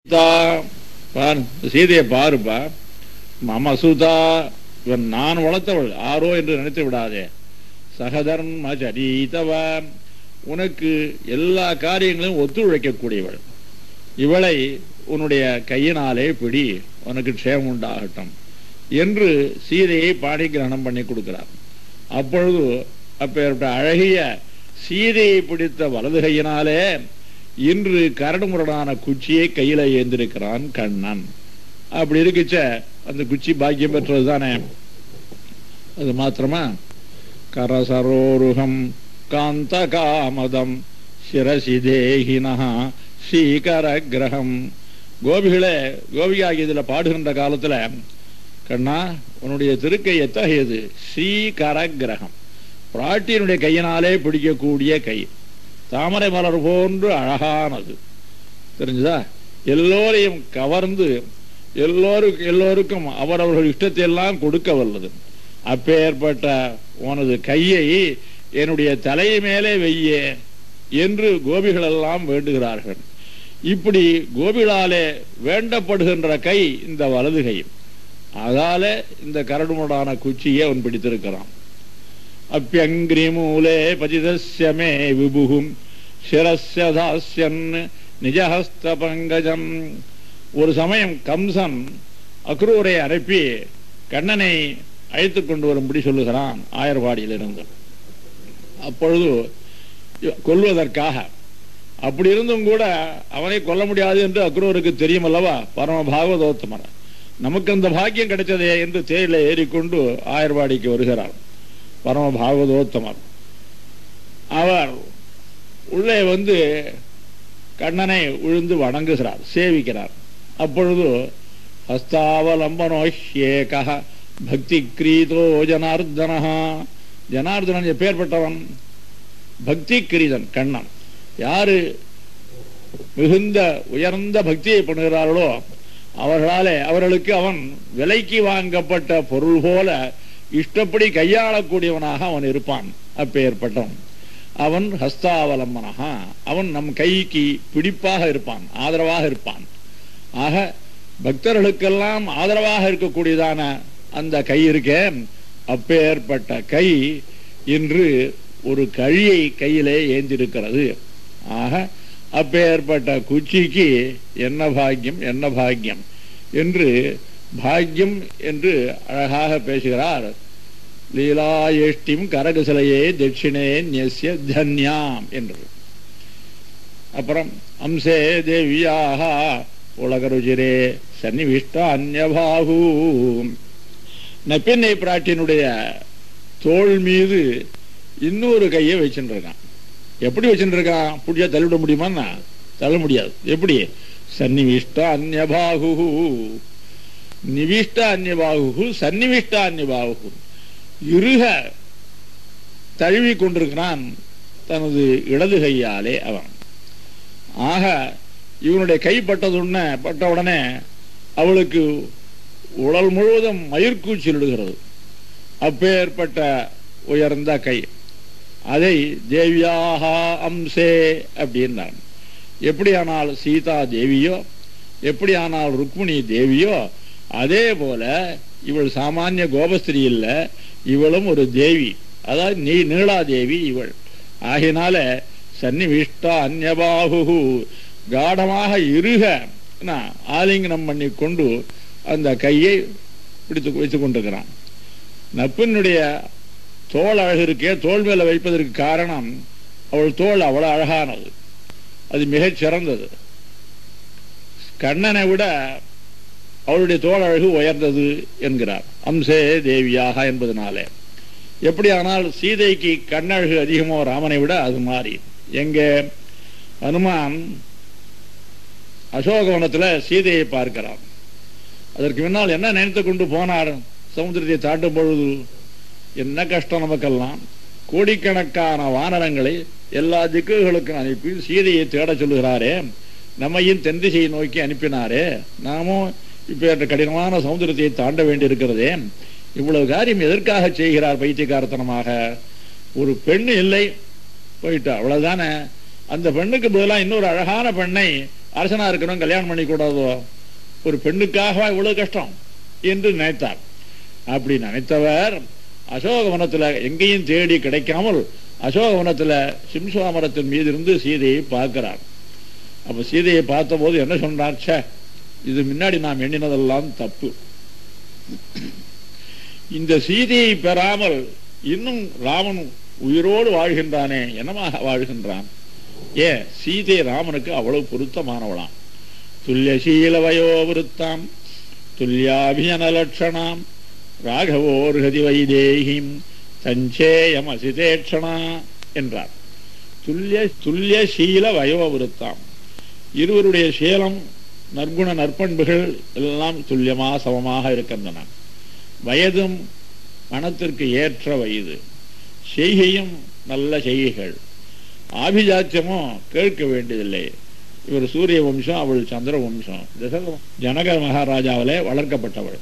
சுதா பார் சீதையை பாருப்பா மம சுதா இவன் நான் வளர்த்தவள் ஆரோ என்று நினைத்து விடாதே சகதர்ம சரிதவா உனக்கு எல்லா காரியங்களையும் ஒத்துழைக்கக்கூடியவள் இவளை உன்னுடைய கையினாலே பிடி உனக்கு க்ஷேமம் உண்டாகட்டும் என்று சீதையை பாடி கிரகணம் பண்ணி கொடுக்கிறார் அப்பொழுது அப்பேற்பட்ட அழகிய சீதையை பிடித்த வலது கையினாலே இன்று கரடுமுரடான குச்சியை கையில ஏந்திருக்கிறான் கண்ணன் அப்படி இருக்குச்ச அந்த குச்சி பாக்கியம் பெற்றது தானே அது மாத்திரமா கரசரோருகம் காந்த காமதம் சிரசி தேகினா ஸ்ரீகர கிரகம் கோபிகளே கோபிகாகி இதுல பாடுகின்ற காலத்துல கண்ணா உன்னுடைய திருக்கை எத்தகையது ஸ்ரீகர கிரகம் பிராட்டியினுடைய கையினாலே பிடிக்கக்கூடிய கை தாமரை மலர் போன்று அழகானது தெரிஞ்சுதா எல்லோரையும் கவர்ந்து எல்லோருக்கும் எல்லோருக்கும் அவரவர்கள் இஷ்டத்தை எல்லாம் கொடுக்க வல்லது அப்பேற்பட்ட உனது கையை என்னுடைய தலை மேலே வையே என்று கோபிகள் எல்லாம் வேண்டுகிறார்கள் இப்படி கோபிகளாலே வேண்டப்படுகின்ற கை இந்த வலது கை அதால இந்த கரடுமுடான குச்சியை அவன் பிடித்திருக்கிறான் அப்பியங்கிரி மூலே பதிதஸ்ய மே விபுகும் சிரஸ்ய தாஸ்யன் நிஜஹஸ்த பங்கஜம் ஒரு சமயம் கம்சன் அக்ரூரை அனுப்பி கண்ணனை அழைத்துக் கொண்டு வரும்படி சொல்லுகிறான் ஆயர்வாடியிலிருந்து அப்பொழுது கொல்வதற்காக அப்படி இருந்தும் கூட அவனை கொல்ல முடியாது என்று அக்ரூருக்கு தெரியும் அல்லவா பரம பாகவதோத்தமர் நமக்கு அந்த பாக்கியம் கிடைச்சதே என்று தேயில ஏறிக்கொண்டு ஆயர்வாடிக்கு வருகிறார் பரம பாகவதோத்தமர் அவர் உள்ளே வந்து கண்ணனை விழுந்து வணங்குகிறார் சேவிக்கிறார் அப்பொழுது ஹஸ்தாவலம்பனோஹ்யேக பக்தி கிரீதோ ஜனார்தன ஜனார்தனன் எப்பேற்பட்டவன் பக்தி கிரீதன் கண்ணன் யாரு மிகுந்த உயர்ந்த பக்தியை பண்ணுகிறார்களோ அவர்களாலே அவர்களுக்கு அவன் விலைக்கு வாங்கப்பட்ட பொருள் போல இஷ்டப்படி கையாளக்கூடியவனாக அவன் இருப்பான் அப்பேற்பட்டவன் அவன் ஹஸ்தாவலம்பனகா அவன் நம் கைக்கு பிடிப்பாக இருப்பான் ஆதரவாக இருப்பான் ஆக பக்தர்களுக்கெல்லாம் ஆதரவாக இருக்கக்கூடியதான அந்த கை இருக்கே அப்பேற்பட்ட கை இன்று ஒரு கழியை கையிலே ஏந்திருக்கிறது ஆக அப்பேற்பட்ட குச்சிக்கு என்ன பாக்கியம் என்ன பாக்கியம் என்று பாக்கியம் என்று அழகாக பேசுகிறார் லீலாயேஷ்டிம் கரகுசலையே தட்சிணே நியசிய தன்யாம் என்று அப்புறம் அம்சே தேவியாக உலகருஜிரே சன்னிவிஷ்ட அந்நபாகு நப்பின்னை பிராட்டினுடைய தோல் மீது இன்னொரு கையை வச்சுட்டு இருக்கான் எப்படி வச்சுட்டு இருக்கான் புடிச்சா தள்ளிவிட முடியுமா தள்ள முடியாது எப்படி சன்னிவிஷ்ட அந்நபாகு நிவிஷ்ட அந்நியபாகு சன்னிவிஷ்ட அந்நியபாகு இருக தழுவி கொண்டிருக்கிறான் தனது இடது கையாலே அவன் ஆக இவனுடைய கை பட்டதுடனே பட்ட உடனே அவளுக்கு உடல் முழுவதும் மயிர்கூச்சலிடுகிறது அப்பேற்பட்ட உயர்ந்த கை அதை தேவியாக அம்சே அப்படின்னான் எப்படியானால் சீதா தேவியோ எப்படியானால் ருக்மிணி தேவியோ அதே போல இவள் சாமானிய கோபஸ்திரி இல்ல இவளும் ஒரு தேவி அதாவது நீ நீளாதேவி இவள் ஆகினால சன்னிவிஷ்டா அந்நபாகு காடமாக இருக ஆலிங்கனம் பண்ணி கொண்டு அந்த கையை பிடித்து வைத்துக் கொண்டிருக்கிறான் நப்பினுடைய தோல் அழகு இருக்கே தோல் மேல வைப்பதற்கு காரணம் அவள் தோல் அவ்வளவு அழகானது அது மிகச் சிறந்தது கண்ணனை விட அவளுடைய தோல் அழகு உயர்ந்தது என்கிறார் அம்சே தேவியாக என்பதனாலே எப்படியானால் சீதைக்கு கண்ணழகு அதிகமோ ராமனை விட அது மாறி எங்க ஹனுமான் அசோகவனத்துல சீதையை பார்க்கிறான் அதற்கு முன்னால் என்ன நினைத்து கொண்டு போனார் சமுத்திரத்தை தாண்டும் பொழுது என்ன கஷ்டம் நமக்கெல்லாம் கோடிக்கணக்கான வானரங்களை எல்லா திக்குகளுக்கும் அனுப்பி சீதையை தேட சொல்லுகிறாரே நம்மையும் தென் திசையை நோக்கி அனுப்பினாரே நாமும் இப்ப கடினமான சமுதிரத்தை தாண்ட வேண்டி இருக்கிறதே இவ்வளவு காரியம் எதற்காக செய்கிறார் பைத்தியகாரத்தனமாக ஒரு பெண் இல்லை போயிட்டா அவ்வளவுதானே அந்த பெண்ணுக்கு பதிலாக இன்னொரு அழகான பெண்ணை அரசனா இருக்கணும் கல்யாணம் பண்ணி கூடாதோ ஒரு பெண்ணுக்காக இவ்வளவு கஷ்டம் என்று நினைத்தார் அப்படி நினைத்தவர் அசோகவனத்துல எங்கேயும் தேடி கிடைக்காமல் அசோகவனத்துல சிம்சுவாமரத்தின் மீது இருந்து சீதையை பார்க்கிறார் அப்ப சீதையை பார்த்தபோது என்ன சொன்னார் ச்சே இது முன்னாடி நாம் எண்ணினதெல்லாம் தப்பு இந்த சீதையை பெறாமல் இன்னும் ராமன் உயிரோடு வாழ்கின்றானே என்னமாக வாழ்கின்றான் ஏ சீதை ராமனுக்கு அவ்வளவு பொருத்தமானவளாம் துல்லியசீல வயோவிருத்தாம் துல்லியாபியன லட்சணாம் ராகவோர்கதி வைதேகிம் தஞ்சேயம் அசிதேட்சணா என்றார் துல்லிய துல்லியசீல வயோவிருத்தாம் இருவருடைய சீலம் நற்குண நற்பண்புகள் எல்லாம் துல்லியமா சமமாக இருக்கின்றன வயதும் மனத்திற்கு ஏற்ற வயது செய்கையும் நல்ல செய்கைகள் ஆபிஜாத்தியமும் கேட்க வேண்டியதில்லை இவர் சூரிய வம்சம் அவள் சந்திர வம்சம் தசரத ஜனக மகாராஜாவிலே வளர்க்கப்பட்டவள்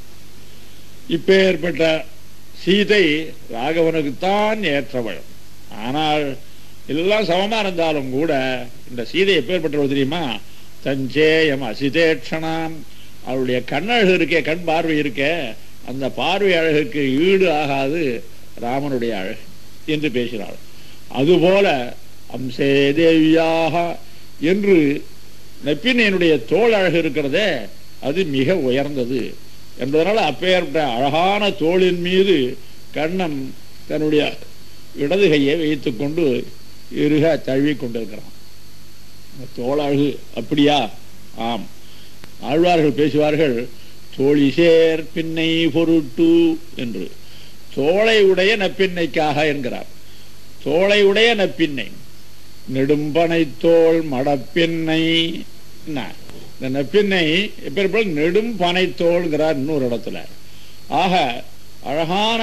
இப்பேற்பட்ட சீதை ராகவனுக்குத்தான் ஏற்றவள் ஆனால் எல்லாம் சமமா இருந்தாலும் கூட இந்த சீதை எப்பேற்பட்டவள் தெரியுமா தஞ்சேயம் அசிதேட்சணாம் அவளுடைய கண்ணழகு இருக்கே கண் பார்வை இருக்கே அந்த பார்வை அழகுக்கு ஈடு ஆகாது ராமனுடைய அழகு என்று பேசினாள் அதுபோல அம்சே தேவியாக என்று நெப்பினையனுடைய தோல் அழகு இருக்கிறதே அது மிக உயர்ந்தது என்பதனால அப்பேற்பட்ட அழகான தோளின் மீது கண்ணன் தன்னுடைய இடது கையை வைத்துக் கொண்டு இருக தழுவி கொண்டிருக்கிறான் தோல் அழகு அப்படியா ஆம் ஆழ்வார்கள் பேசுவார்கள் தோழி சேர் பின்னை பொருட்டு என்று தோளை உடைய நப்பின்னைக்காக என்கிறார் தோளை உடைய நப்பின்னை நெடும்பனை தோல் மடப்பின்னை என்ன இந்த நெப்பின்னை எப்பேற்பட நெடும் பனை தோள்ங்கிறார் இன்னொரு இடத்துல ஆக அழகான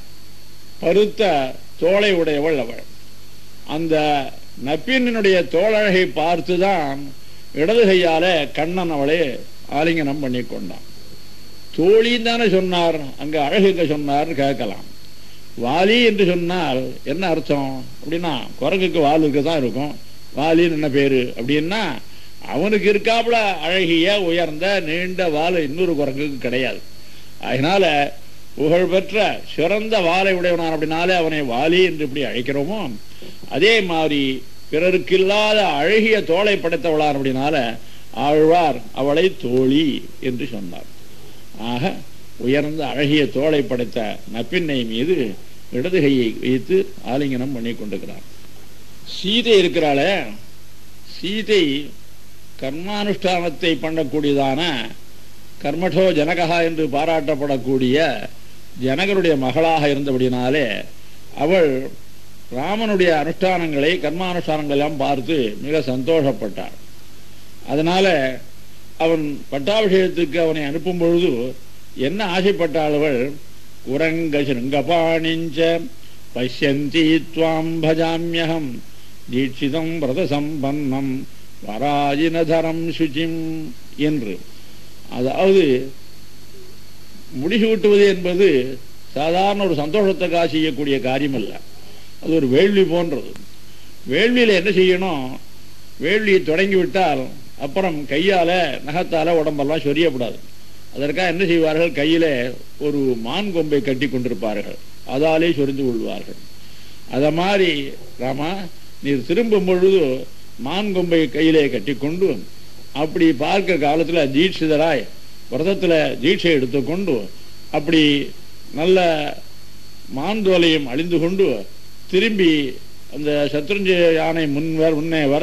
பருத்த தோளை உடையவள் அவள் அந்த நப்பின்னுடைய தோழழகை பார்த்துதான் இடது கையால கண்ணன் அவளை ஆலிங்கனம் பண்ணி கொண்டான் தோழின்னு தானே சொன்னார் அங்க அழகுங்க சொன்னார் கேட்கலாம் வாலி என்று சொன்னால் என்ன அர்த்தம் அப்படின்னா குரங்குக்கு வால் இருக்க தான் இருக்கும் வாலின்னு என்ன பேரு அப்படின்னா அவனுக்கு இருக்காப்புல அழகிய உயர்ந்த நீண்ட வால் இன்னொரு குரங்குக்கு கிடையாது அதனால புகழ்பெற்ற சிறந்த வாளை உடையவனான் அப்படின்னாலே அவனை வாலி என்று இப்படி அழைக்கிறோமோ அதே மாதிரி பிறருக்கு இல்லாத அழகிய தோளை படைத்தவளான் அப்படின்னால ஆழ்வார் அவளை தோழி என்று சொன்னார் ஆக உயர்ந்த அழகிய தோளை படைத்த நப்பின்னை மீது இடது கையை வைத்து ஆலிங்கனம் பண்ணி கொண்டிருக்கிறார் சீதை இருக்கிறாளே சீதை கர்மானுஷ்டானத்தை பண்ணக்கூடியதான கர்மடோ ஜனகா என்று பாராட்டப்படக்கூடிய ஜனகருடைய மகளாக இருந்தபடினாலே அவள் ராமனுடைய அனுஷ்டானங்களை கர்மானுஷ்டானங்கள் எல்லாம் பார்த்து மிக சந்தோஷப்பட்டாள் அதனால அவன் பட்டாபிஷேகத்துக்கு அவனை அனுப்பும் பொழுது என்ன ஆசைப்பட்டாள் அவள் உரங்க சிருங்கபாணிஞ்ச பஷ்யந்தி துவாம் பஜாமியகம் தீட்சிதம் விரத சம்பன்னம் வராஜினதரம் சுச்சிம் என்று அதாவது முடிசூட்டுவது என்பது சாதாரண ஒரு சந்தோஷத்துக்காக செய்யக்கூடிய காரியம் அல்ல அது ஒரு வேள்வி போன்றது வேள்வியில் என்ன செய்யணும் வேள்வியை தொடங்கி விட்டால் அப்புறம் கையால நகத்தால உடம்பெல்லாம் சொரியப்படாது அதற்காக என்ன செய்வார்கள் கையில ஒரு மான் கொம்பை கட்டி கொண்டிருப்பார்கள் அதாலே சொரிந்து கொள்வார்கள் அத மாதிரி ராமா நீர் திரும்பும் பொழுது மான் கொம்பை கையிலே கட்டிக்கொண்டு அப்படி பார்க்க காலத்துல தீட்சிதராய் விரதத்துல தீட்சை எடுத்துக்கொண்டு அப்படி நல்ல மாந்தோலையும் அழிந்து கொண்டு திரும்பி அந்த சத்ருஞ்சய யானை முன் வர முன்னே வர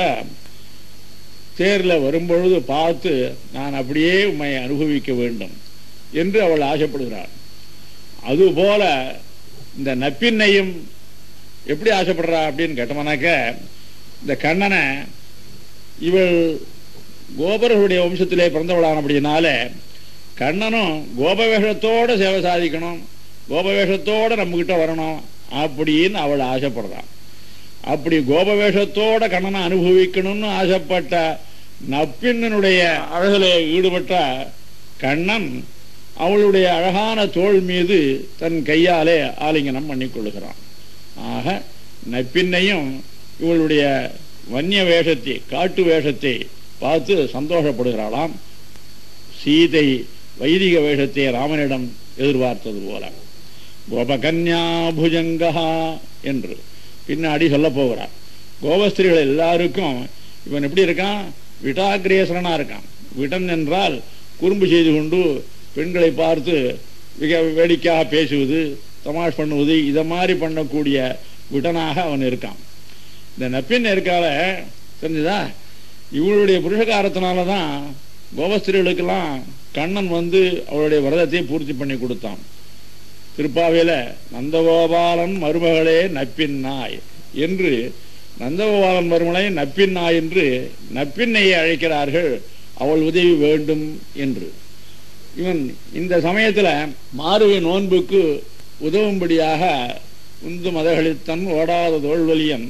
தேர்ல வரும்பொழுது பார்த்து நான் அப்படியே உம்மை அனுபவிக்க வேண்டும் என்று அவள் ஆசைப்படுகிறாள் அதுபோல இந்த நப்பின்னையும் எப்படி ஆசைப்படுறா அப்படின்னு கேட்டோம்னாக்க இந்த கண்ணனை இவள் கோபர்களுடைய வம்சத்திலே பிறந்தவளான அப்படின்னால கண்ணனும் கோபவேஷத்தோட சேவை சாதிக்கணும் கோபவேஷத்தோட நம்ம கிட்ட வரணும் அப்படின்னு அவள் ஆசைப்படுறான் அப்படி கோபவேஷத்தோட கண்ணனை அனுபவிக்கணும்னு ஆசைப்பட்ட நப்பின்னனுடைய அழகிலே ஈடுபட்ட கண்ணன் அவளுடைய அழகான தோள் மீது தன் கையாலே ஆலிங்கனம் பண்ணிக் கொள்ளுகிறான் ஆக நப்பின்னையும் இவளுடைய வன்னிய வேஷத்தை காட்டு வேஷத்தை பார்த்து சந்தோஷப்படுகிறாளாம் சீதை வைதிக வேஷத்தை ராமனிடம் எதிர்பார்த்தது போல கோபகன்யா புஜங்கா என்று பின்னாடி சொல்ல போகிறார் கோபஸ்திரிகள் எல்லாருக்கும் இவன் எப்படி இருக்கான் விட்டாகிரேசனா இருக்கான் விடன் என்றால் குறும்பு செய்து கொண்டு பெண்களை பார்த்து மிக வேடிக்கையாக பேசுவது தமாஷ் பண்ணுவது இதை மாதிரி பண்ணக்கூடிய விடனாக அவன் இருக்கான் இந்த நப்பின் இருக்கால தெரிஞ்சுதா இவளுடைய புருஷகாரத்தினால தான் கோபஸ்திரிகளுக்கெல்லாம் கண்ணன் வந்து அவளுடைய விரதத்தை பூர்த்தி பண்ணி கொடுத்தான் திருப்பாவையில நந்தகோபாலன் மருமகளே நப்பின் நாய் என்று நந்தகோபாலன் மருமகளை நப்பின் நாய் என்று நப்பின்னையை அழைக்கிறார்கள் அவள் உதவி வேண்டும் என்று இவன் இந்த சமயத்துல மாறுவை நோன்புக்கு உதவும்படியாக உந்து மதகளித்தன் ஓடாத தோல்வலியன்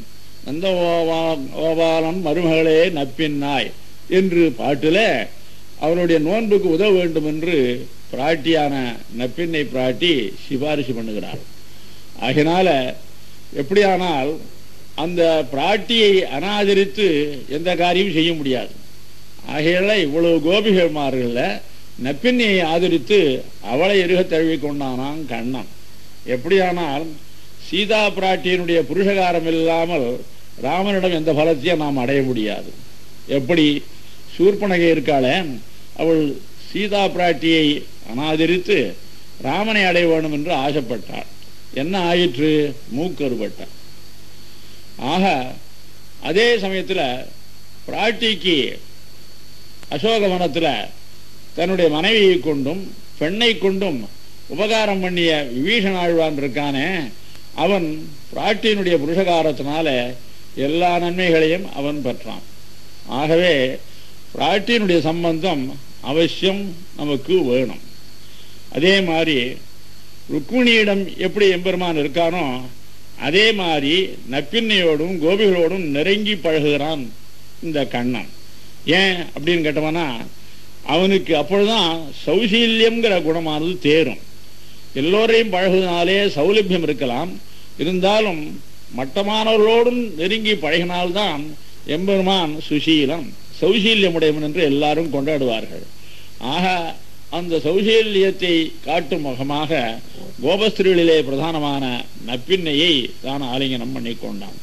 நந்தகோபாலன் மருமகளே நப்பின் நாய் என்று பாட்டுல அவனுடைய நோன்புக்கு உதவ வேண்டும் என்று பிராட்டியான நப்பின்னை பிராட்டி சிபாரிசு பண்ணுகிறார் ஆகினால எப்படியானால் அந்த பிராட்டியை அனாதரித்து எந்த காரியமும் செய்ய முடியாது ஆகையால இவ்வளவு கோபிகள்மார்கள்ல நப்பின்னையை ஆதரித்து அவளை எருக தழுவி கொண்டானான் கண்ணன் எப்படியானால் சீதா பிராட்டியினுடைய புருஷகாரம் இல்லாமல் ராமனிடம் எந்த பலத்தையும் நாம் அடைய முடியாது எப்படி சூர்பனகை இருக்காளே அவள் சீதா பிராட்டியை அனாதரித்து ராமனை அடைய வேண்டும் என்று ஆசைப்பட்டாள் என்ன ஆயிற்று மூக்கறுபட்டாள் ஆக அதே சமயத்துல பிராட்டிக்கு அசோகவனத்துல தன்னுடைய மனைவியை கொண்டும் பெண்ணை கொண்டும் உபகாரம் பண்ணிய விபீஷன் ஆழ்வான் இருக்கானே அவன் பிராட்டியினுடைய புருஷகாரத்தினால எல்லா நன்மைகளையும் அவன் பெற்றான் ஆகவே பிராட்டியினுடைய சம்பந்தம் அவசியம் நமக்கு வேணும் அதே மாதிரி ருக்மிணியிடம் எப்படி எம்பெருமான் இருக்கானோ அதே மாதிரி நப்பின்னையோடும் கோபிகளோடும் நெருங்கி பழகுகிறான் இந்த கண்ணன் ஏன் அப்படின்னு கேட்டவனா அவனுக்கு அப்பொழுதுதான் சௌசீல்யம்ங்கிற குணமானது தேரும் எல்லோரையும் பழகுவதனாலே சௌலபியம் இருக்கலாம் இருந்தாலும் மட்டமானவர்களோடும் நெருங்கி பழகினால்தான் எம்பெருமான் சுசீலம் சௌசீல்யமுடையவன் என்று எல்லாரும் கொண்டாடுவார்கள் ஆக அந்த சௌசீல்யத்தை காட்டும் முகமாக கோபஸ்திரிகளிலே பிரதானமான நப்பின்னையை தான் ஆலிங்கனம் பண்ணி கொண்டான்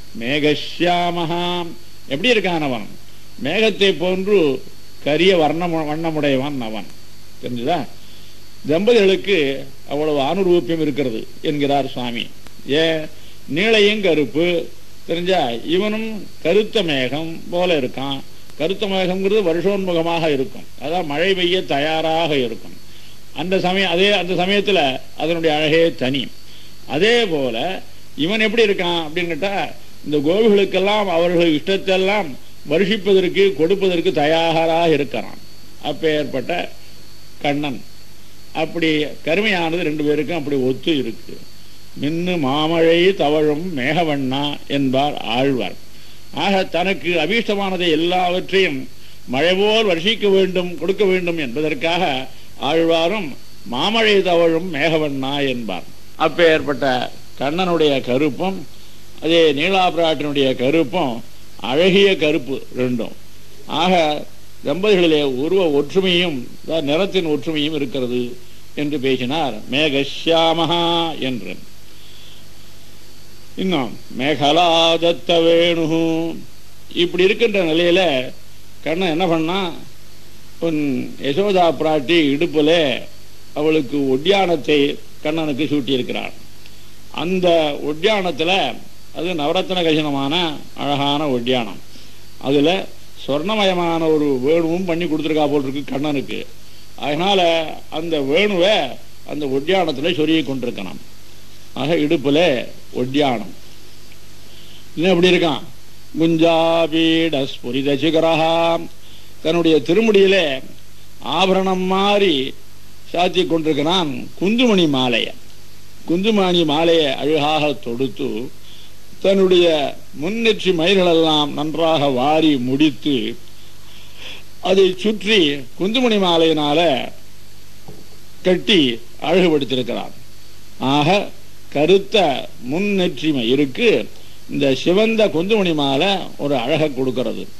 மேகஷ்யாமஹா எப்படி இருக்கான் அவன் மேகத்தை போன்று கரிய வர்ணம் வண்ணமுடையவன் அவன் தெரிஞ்சுதா தம்பதிகளுக்கு அவ்வளவு அனுரூபியம் இருக்கிறது என்கிறார் சுவாமி ஏன் நீளையும் கருப்பு தெரிஞ்சா இவனும் கருத்த மேகம் போல இருக்கான் கருத்த மேகம்ங்கிறது வருஷோன்முகமாக இருக்கும் அதான் மழை பெய்ய தயாராக இருக்கும் அந்த சமயம் அதே அந்த சமயத்துல அதனுடைய அழகே தனி அதே போல இவன் எப்படி இருக்கான் அப்படின்னு கேட்டா இந்த கோபிகளுக்கெல்லாம் அவர்கள் இஷ்டத்தெல்லாம் வருஷிப்பதற்கு கொடுப்பதற்கு தயாராக இருக்கிறான் அப்ப ஏற்பட்ட கண்ணன் அப்படி கருமையானது ரெண்டு பேருக்கும் அப்படி ஒத்து இருக்கு மின்னு மாமழை தவழும் மேகவண்ணா என்பார் ஆழ்வார் ஆக தனக்கு அபீஷ்டமானதை எல்லாவற்றையும் மழை போல் வருஷிக்க வேண்டும் கொடுக்க வேண்டும் என்பதற்காக ஆழ்வாரும் மாமழை தவழும் மேகவண்ணா என்பார் அப்ப ஏற்பட்ட கண்ணனுடைய கருப்பும் அதே நீலாபிராட்டினுடைய கருப்பும் அழகிய கருப்பு ரெண்டும் ஆக தம்பதிகளிலே உருவ ஒற்றுமையும் நிறத்தின் ஒற்றுமையும் இருக்கிறது என்று பேசினார் மேகஷியாமஹா என்று இன்னும் மேகலாதத்த வேணு இப்படி இருக்கின்ற நிலையில கண்ணன் என்ன பண்ணா உன் யசோதா பிராட்டி இடுப்புல அவளுக்கு ஒட்டியானத்தை கண்ணனுக்கு சூட்டியிருக்கிறாள் அந்த ஒட்டியானத்துல அது நவரத்ன கசினமான அழகான ஒட்டியானம் அதுல சொர்ணமயமான ஒரு வேணுவும் பண்ணி கொடுத்துருக்கா போல் இருக்கு கண்ணனுக்கு அதனால அந்த வேணுவை அந்த ஒட்டியானத்துல சொருகி கொண்டிருக்கணும் ஆக இடுப்புல ஒட்டியானம் இன்னும் எப்படி இருக்கான் குஞ்சாபீட ஸ்புரித சிகரஹா தன்னுடைய திருமுடியில ஆபரணம் மாறி சாத்தி கொண்டிருக்கிறான் குந்துமணி மாலைய குந்துமணி மாலையை அழகாக தொடுத்து தன்னுடைய முன்னெற்றி மயிர்களெல்லாம் நன்றாக வாரி முடித்து அதை சுற்றி குந்துமணி மாலையினால கட்டி அழகுபடுத்தியிருக்கிறான் ஆக கருத்த முன்னெற்றி மயிருக்கு இந்த சிவந்த குந்துமணி மாலை ஒரு அழகை கொடுக்கிறது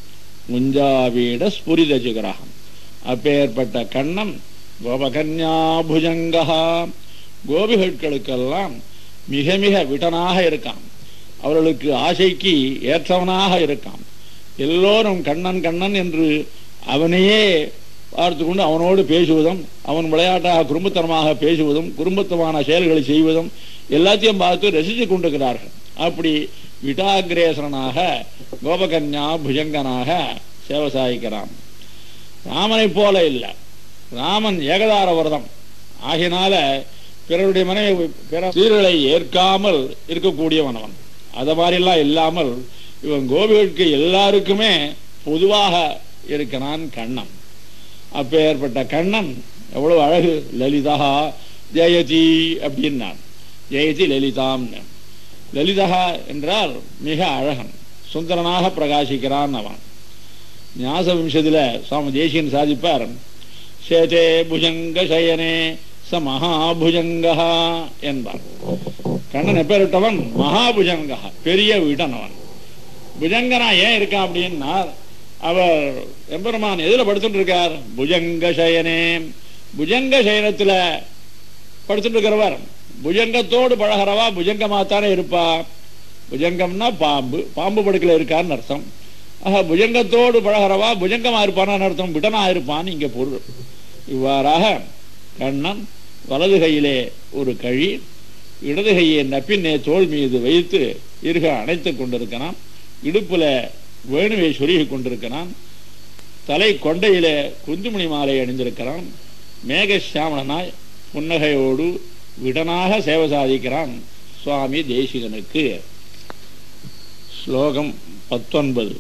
முஞ்சாவீட ஸ்புரித சிகரகம் அப்பேற்பட்ட கண்ணன் கோபகன்யா புஜங்கா கோபிகளுக்கெல்லாம் மிக மிக விட்டனாக இருக்கான் அவர்களுக்கு ஆசைக்கு ஏற்றவனாக இருக்கான் எல்லோரும் கண்ணன் கண்ணன் என்று அவனையே பார்த்து கொண்டு அவனோடு பேசுவதும் அவன் விளையாட்டாக குடும்பத்தனமாக பேசுவதும் குடும்பத்தமான செயல்களை செய்வதும் எல்லாத்தையும் பார்த்து ரசித்து கொண்டிருக்கிறார்கள் அப்படி விட்டாகிரேசனாக கோபகன்யா புஜங்கனாக சேவை சாதிக்கிறான் ராமனை போல இல்லை ராமன் ஏகதார விரதம் ஆகினால பிறருடைய மனைவி பிற சீர்களை ஏற்காமல் இருக்கக்கூடியவன் அவன் அத மாதிரிலாம் இல்லாமல் இவன் கோபிகளுக்கு எல்லாருக்குமே பொதுவாக இருக்கிறான் கண்ணன் அப்பேற்பட்ட கண்ணன் எவ்வளவு அழகு லலிதா ஜெயதி அப்படின்னான் ஜெயதி லலிதாம்னு லலிதா என்றால் மிக அழகன் சுந்தரனாக பிரகாசிக்கிறான் அவன் ஞாச வம்சத்துல சுவாமி தேசியன் சாதிப்பார் சேதே புஜங்க சயனே ச மகாபுஜங்கா என்பார் கண்ணன் எப்பேற்பட்டவன் மகாபுஜங்கா பெரிய வீடன் அவன் புஜங்கனா ஏன் இருக்கான் அப்படின்னா அவர் எம்பெருமான் எதுல படுத்துட்டு இருக்கார் புஜங்க சயனே புஜங்க சயனத்துல படுத்துட்டு இருக்கிறவர் புஜங்கத்தோடு பழகிறவா புஜங்கமாத்தானே இருப்பா புஜங்கம்னா பாம்பு பாம்பு படுக்கல இருக்கான்னு அர்த்தம் ஆக புஜங்கத்தோடு பழகிறவா புஜங்கமா இருப்பான்னு அர்த்தம் விடனா இருப்பான்னு இங்க பொருள் இவ்வாறாக கண்ணன் வலது கையிலே ஒரு கழி இடது கையை நப்பின்னே தோல் மீது வைத்து இருக அணைத்துக் கொண்டிருக்கிறான் இடுப்புல வேணுவை சொருகி கொண்டிருக்கிறான் தலை கொண்டையிலே குந்துமணி மாலை அணிந்திருக்கிறான் மேகசியாமனாய் புன்னகையோடு விடனாக சேவை சாதிக்கிறான் சுவாமி தேசிகனுக்கு ஸ்லோகம் பத்தொன்பது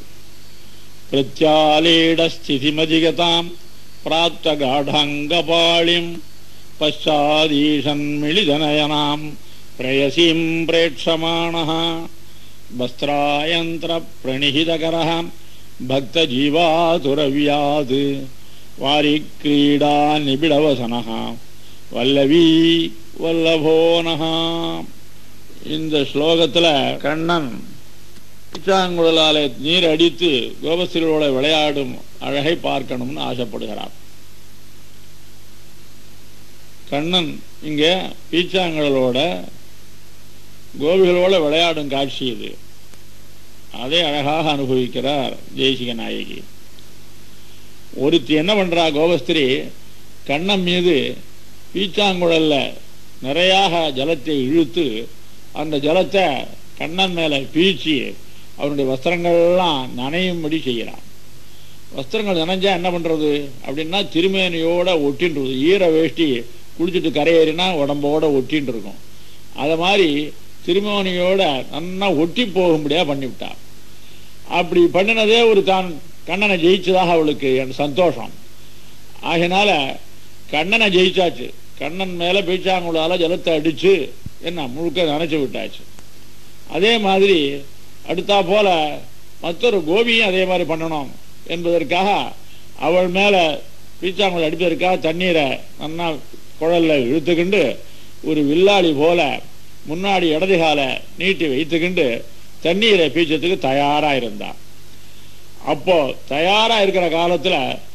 பிரத்யாலீடஸ்திதிமதிகதாம் பிராப்தகாடாங்கபாளிம் பశ్చాదీషన్మిళితనయనాం ప్రేయసీం ప్రేక్షమాణः వస్త్రాయంత్రప్రణిహితకరः భక్తజీవాతురవ్యాత్ వారి క్రీడా నిబిడవసనः வல்லவி வல்லபோனஹ இந்த ஸ்லோகத்துல கண்ணன் பிச்சாங்குழலால நீர் அடித்து கோபஸ்திரியோட விளையாடும் அழகை பார்க்கணும்னு ஆசைப்படுகிறார் கண்ணன் இங்க பீச்சாங்குழலோட கோபிகளோட விளையாடும் காட்சி இது அதை அழகாக அனுபவிக்கிறார் தேசிக நாயகி ஒருத்தி என்ன பண்றா கோபஸ்திரி கண்ணன் மீது பீச்சாங்குழல்ல நிறையாக ஜலத்தை இழுத்து அந்த ஜலத்தை கண்ணன் மேல பீச்சி அவனுடைய வஸ்திரங்கள்லாம் நனையும்படி செய்கிறான் வஸ்திரங்கள் நனைஞ்சா என்ன பண்றது அப்படின்னா திருமேனியோட ஒட்டின்றது ஈர வேஷ்டி குளிச்சுட்டு கரையேறினா உடம்போட ஒட்டின்னு இருக்கும் அத மாதிரி திருமேனியோட நன்னா ஒட்டி போகும்படியா பண்ணிவிட்டா அப்படி பண்ணினதே ஒரு தான் கண்ணனை ஜெயிச்சதாக அவளுக்கு என் சந்தோஷம் ஆகினால கண்ணனை ஜெயிச்சாச்சு கண்ணன் மேல பீச்சாங்குழால ஜலத்தை அடிச்சு என்ன முழுக்க நினைச்சு விட்டாச்சு அதே மாதிரி அடுத்தா போல மற்றொரு கோபியும் அதே மாதிரி பண்ணணும் என்பதற்காக அவள் மேல பீச்சாங்குழல் அடிப்பதற்காக தண்ணீரை நன்னா குழல்ல இழுத்துக்கிண்டு ஒரு வில்லாளி போல முன்னாடி இடது கால நீட்டி வைத்துக்கிண்டு தண்ணீரை பீச்சத்துக்கு தயாரா இருந்தான் அப்போ தயாரா இருக்கிற காலத்துல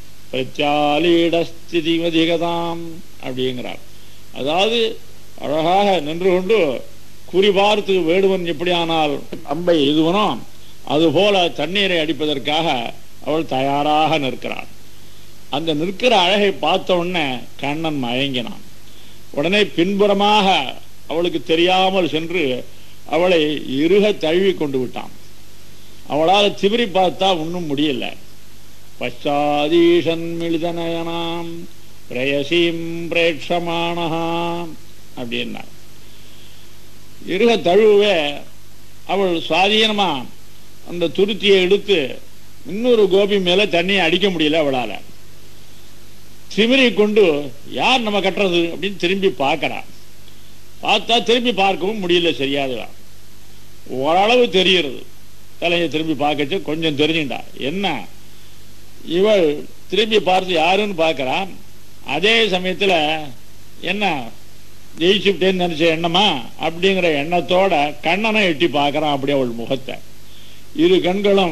பிரத்யாலீடஸ்திதிமதிகதாம் அப்படிங்கிறார் அதாவது அழகாக நின்று கொண்டு குறிபார்த்து வேடுவன் எப்படியானால் அம்பை எதுவனோ அதுபோல தண்ணீரை அடிப்பதற்காக அவள் தயாராக நிற்கிறாள் அந்த நிற்கிற அழகை பார்த்த உடனே கண்ணன் மயங்கினான் உடனே பின்புறமாக அவளுக்கு தெரியாமல் சென்று அவளை இறுக தழுவி கொண்டு விட்டான் அவளால் திமிரி பார்த்தா ஒன்றும் முடியல பச்சாதீஷன் மிளிதனயனாம் பிரயசீம் பிரேட்சமானஹா அப்படின்னார் இருக தழுவே அவள் சுவாதீனமா அந்த துருத்தியை எடுத்து இன்னொரு கோபி மேல தண்ணியை அடிக்க முடியல அவளால திமிரி கொண்டு யார் நம்ம கட்டுறது அப்படின்னு திரும்பி பார்க்கறா பார்த்தா திரும்பி பார்க்கவும் முடியல சரியாதுதான் ஓரளவு தெரிகிறது தலையை திரும்பி பார்க்கச்சு கொஞ்சம் தெரிஞ்சுட்டா என்ன இவள் திரும்பி பார்த்து யாருன்னு பார்க்கறான் அதே சமயத்துல என்ன ஜெயிச்சுட்டேன்னு நினைச்ச எண்ணமா அப்படிங்கிற எண்ணத்தோட கண்ணனை எட்டி பார்க்கறான் அப்படி அவள் முகத்தை இரு கண்களும்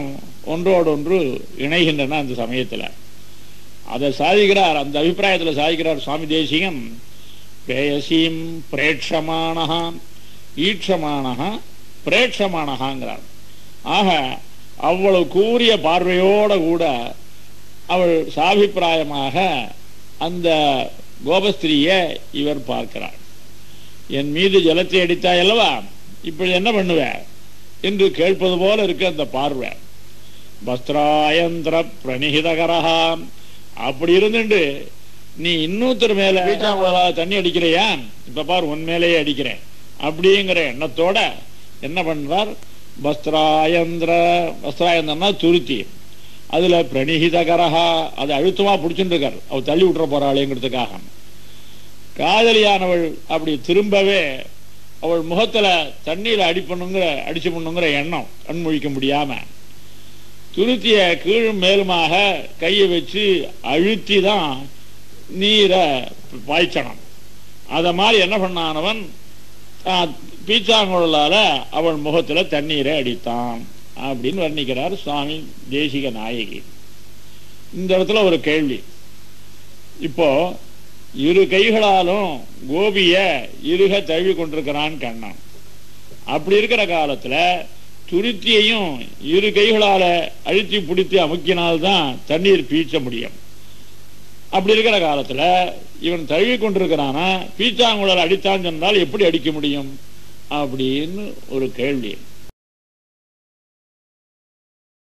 ஒன்றோடொன்று இணைகின்றன அந்த சமயத்தில் அதை சாதிக்கிறார் அந்த அபிப்பிராயத்தில் சாதிக்கிறார் சுவாமி தேசிகம் பேயசீம் பிரேட்சமானஹா ஈட்சமானஹா பிரேட்சமானஹாங்கிறார் ஆக அவ்வளவு கூறிய பார்வையோட கூட அவள் சாபிப்பிராயமாக அந்த கோபஸ்திரியை இவர் பார்க்கிறார் என் மீது ஜலத்தை அடித்தாய் அல்லவா இப்படி என்ன பண்ணுவ என்று கேட்பது போல இருக்கு அந்த பார்வை வஸ்திராயந்திர பிரணிகிதகரஹா அப்படி இருந்துட்டு நீ இன்னொருத்தர் மேல வீட்டாங்குழலா தண்ணி அடிக்கிறையா இப்ப பார் உன் மேலேயே அடிக்கிறேன் அப்படிங்கிற எண்ணத்தோட என்ன பண்றார் வஸ்திராயந்திர வஸ்திராயந்திரம்னா துருத்தி அதுல பிரணிகிதகரஹா அது அழுத்தமா பிடிச்சுட்டு இருக்கார் அவ தள்ளி விட்டுற போறாளேங்கிறதுக்காக காதலியானவள் அப்படி திரும்பவே அவள் முகத்துல தண்ணீரை அடிப்பண்ணுங்கிற அடிச்சு பண்ணுங்கிற எண்ணம் கண்மொழிக்க முடியாம துருத்திய கீழும் மேலுமாக கையை வச்சு அழுத்தி தான் நீரை பாய்ச்சணும் அத மாதிரி என்ன பண்ணானவன் பீச்சாங்குழலால அவள் முகத்துல தண்ணீரை அடித்தான் அப்படின்னு வர்ணிக்கிறார் சுவாமி தேசிக நாயகி இந்த இடத்துல ஒரு கேள்வி இப்போ இரு கைகளாலும் கோபிய இருக தழுவி கொண்டிருக்கிறான் கண்ணன் அப்படி இருக்கிற காலத்துல துருத்தியையும் இரு கைகளால அழுத்தி பிடித்து அமுக்கினால்தான் தண்ணீர் பீச்ச முடியும் அப்படி இருக்கிற காலத்துல இவன் தழுவி கொண்டிருக்கிறானா பீச்சாங்குழல் அடித்தான் சொன்னால் எப்படி அடிக்க முடியும் அப்படின்னு ஒரு கேள்வி